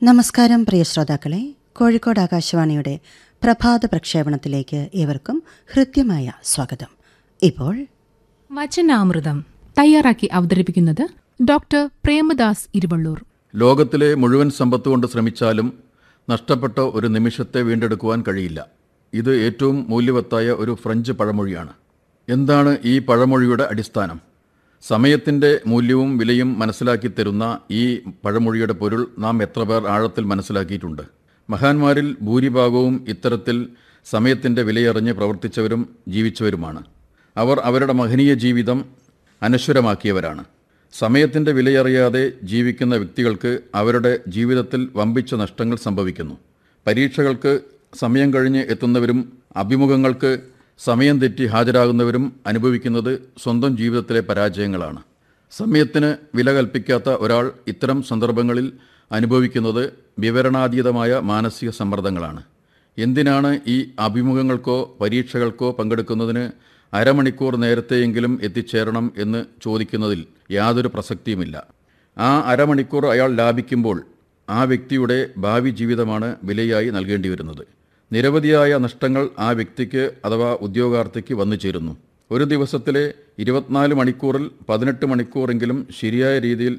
നമസ്കാരം പ്രിയ ശ്രോതാക്കളെ കോഴിക്കോട് ആകാശവാണിയുടെ പ്രഭാത പ്രക്ഷേപണത്തിലേക്ക് ഏവർക്കും ഹൃദ്യമായ സ്വാഗതം ഇപ്പോൾ വചനാമൃതം തയ്യാറാക്കി അവതരിപ്പിക്കുന്നത് ഡോക്ടർ പ്രേമദാസ് ഇരുവള്ളൂർ ലോകത്തിലെ മുഴുവൻ സമ്പത്ത് കൊണ്ട് ശ്രമിച്ചാലും നഷ്ടപ്പെട്ട ഒരു നിമിഷത്തെ വീണ്ടെടുക്കുവാൻ കഴിയില്ല ഇത് ഏറ്റവും മൂല്യവത്തായ ഒരു ഫ്രഞ്ച് പഴമൊഴിയാണ് എന്താണ് ഈ പഴമൊഴിയുടെ അടിസ്ഥാനം സമയത്തിൻ്റെ മൂല്യവും വിലയും മനസ്സിലാക്കി തരുന്ന ഈ പഴമൊഴിയുടെ പൊരുൾ നാം എത്ര പേർ ആഴത്തിൽ മനസ്സിലാക്കിയിട്ടുണ്ട് മഹാന്മാരിൽ ഭൂരിഭാഗവും ഇത്തരത്തിൽ സമയത്തിൻ്റെ വിലയറിഞ്ഞ് പ്രവർത്തിച്ചവരും ജീവിച്ചവരുമാണ് അവർ അവരുടെ മഹനീയ ജീവിതം അനശ്വരമാക്കിയവരാണ് സമയത്തിൻ്റെ വിലയറിയാതെ ജീവിക്കുന്ന വ്യക്തികൾക്ക് അവരുടെ ജീവിതത്തിൽ വമ്പിച്ച നഷ്ടങ്ങൾ സംഭവിക്കുന്നു പരീക്ഷകൾക്ക് സമയം കഴിഞ്ഞ് എത്തുന്നവരും അഭിമുഖങ്ങൾക്ക് സമയം തെറ്റി ഹാജരാകുന്നവരും അനുഭവിക്കുന്നത് സ്വന്തം ജീവിതത്തിലെ പരാജയങ്ങളാണ് സമയത്തിന് വില കൽപ്പിക്കാത്ത ഒരാൾ ഇത്തരം സന്ദർഭങ്ങളിൽ അനുഭവിക്കുന്നത് വിവരണാതീതമായ മാനസിക സമ്മർദ്ദങ്ങളാണ് എന്തിനാണ് ഈ അഭിമുഖങ്ങൾക്കോ പരീക്ഷകൾക്കോ പങ്കെടുക്കുന്നതിന് അരമണിക്കൂർ നേരത്തെയെങ്കിലും എത്തിച്ചേരണം എന്ന് ചോദിക്കുന്നതിൽ യാതൊരു പ്രസക്തിയുമില്ല ആ അരമണിക്കൂർ അയാൾ ലാഭിക്കുമ്പോൾ ആ വ്യക്തിയുടെ ഭാവി ജീവിതമാണ് വിലയായി നൽകേണ്ടി വരുന്നത് നിരവധിയായ നഷ്ടങ്ങൾ ആ വ്യക്തിക്ക് അഥവാ ഉദ്യോഗാർത്ഥിക്ക് വന്നു ചേരുന്നു ഒരു ദിവസത്തിലെ ഇരുപത്തിനാല് മണിക്കൂറിൽ പതിനെട്ട് മണിക്കൂറെങ്കിലും ശരിയായ രീതിയിൽ